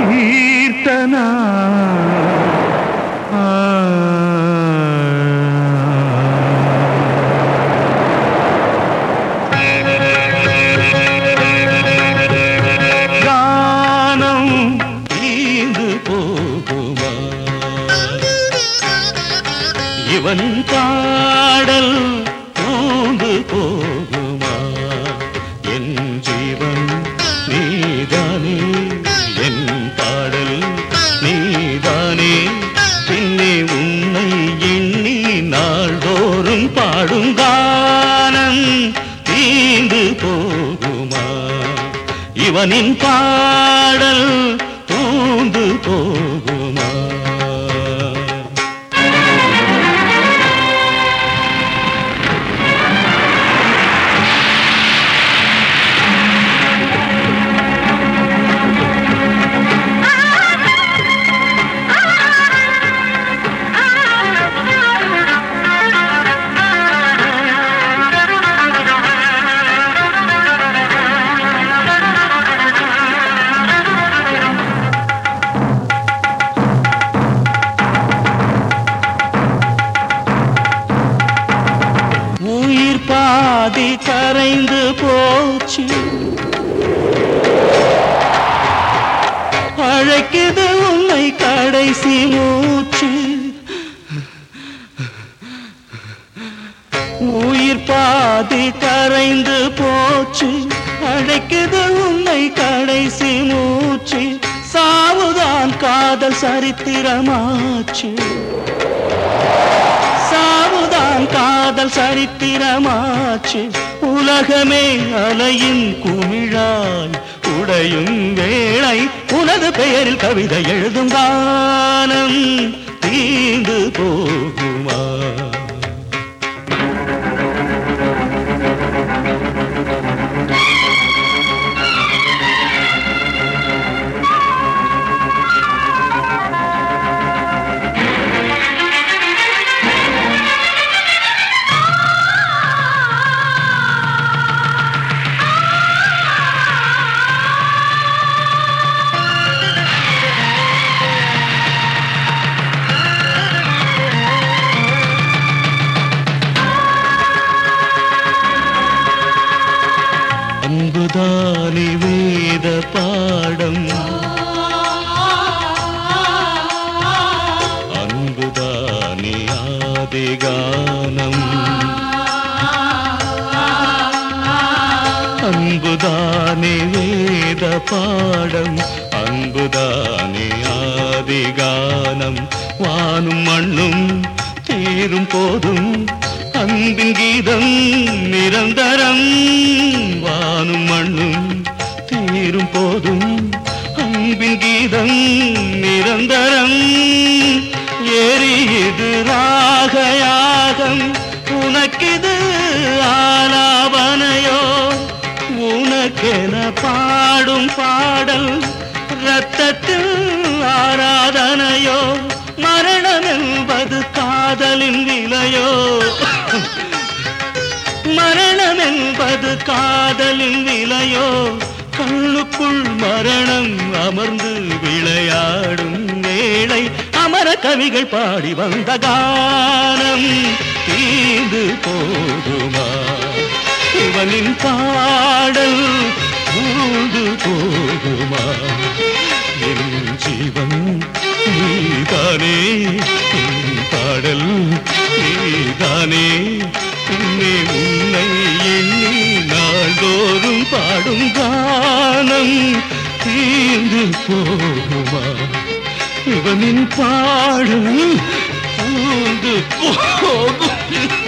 கீர்த்தனா கானம் தீந்து போகுமா இவன் பாடல் தூந்து போகுமா என் ஜீவன் நீதானே என் பாடல் நீதானே பின்னே உன்னை எண்ணி நாள்தோறும் பாடும் கானம் தீந்து போகுமா இவனின் பாடல் தூந்து போகுமா உயிர் பாதி கரைந்து போச்சு அழைக்குது உன்னை கடைசி மூச்சு உயிர் பாதி கரைந்து போச்சு அழைக்குது உன்னை கடைசி மூச்சு சாவுதான் காதல் சரித்திரமாச்சு சாவுதான் காதல் சரித்திரமாச்சு உலகமே அலையின் குமிழாய் உடையும் வேளை உனது பெயரில் கவிதை எழுதும் கானம் தீந்து போகுமா அன்புதானே வேத பாடம் அன்புதானே ஆதிகானம் அன்புதானே வேத பாடம் அன்புதானே ஆதிகானம் வானும் மண்ணும் தீரும் போதும் அன்பின் கீதம் நிரந்தரம் வானும் மண்ணும் தீரும் போதும் அன்பின் கீதம் நிரந்தரம் எரியுது ராகயாகம் உனக்கிது ஆலாபனையோ உனக்கென பாடும் பாடல் ரத்தத்தில் ஆராதனையோ மரணம் என்பது காதலின் விலையோ மரணம் என்பது காதலின் விலையோ கண்ணுக்குள் மரணம் அமர்ந்து விளையாடும் வேளை அமர கவிகள் பாடி வந்த கானம் தீந்து போகுமா இவனின் பாடல் ஊந்து போகுமா என் ஜீவன் நீதானே என் பாடல் நீதானே பின்னே உன்னை எண்ணி நாள்தோறும் பாடும் கானம் தீர்ந்து போகுமா இவனின் பாடல் தூந்து போகும்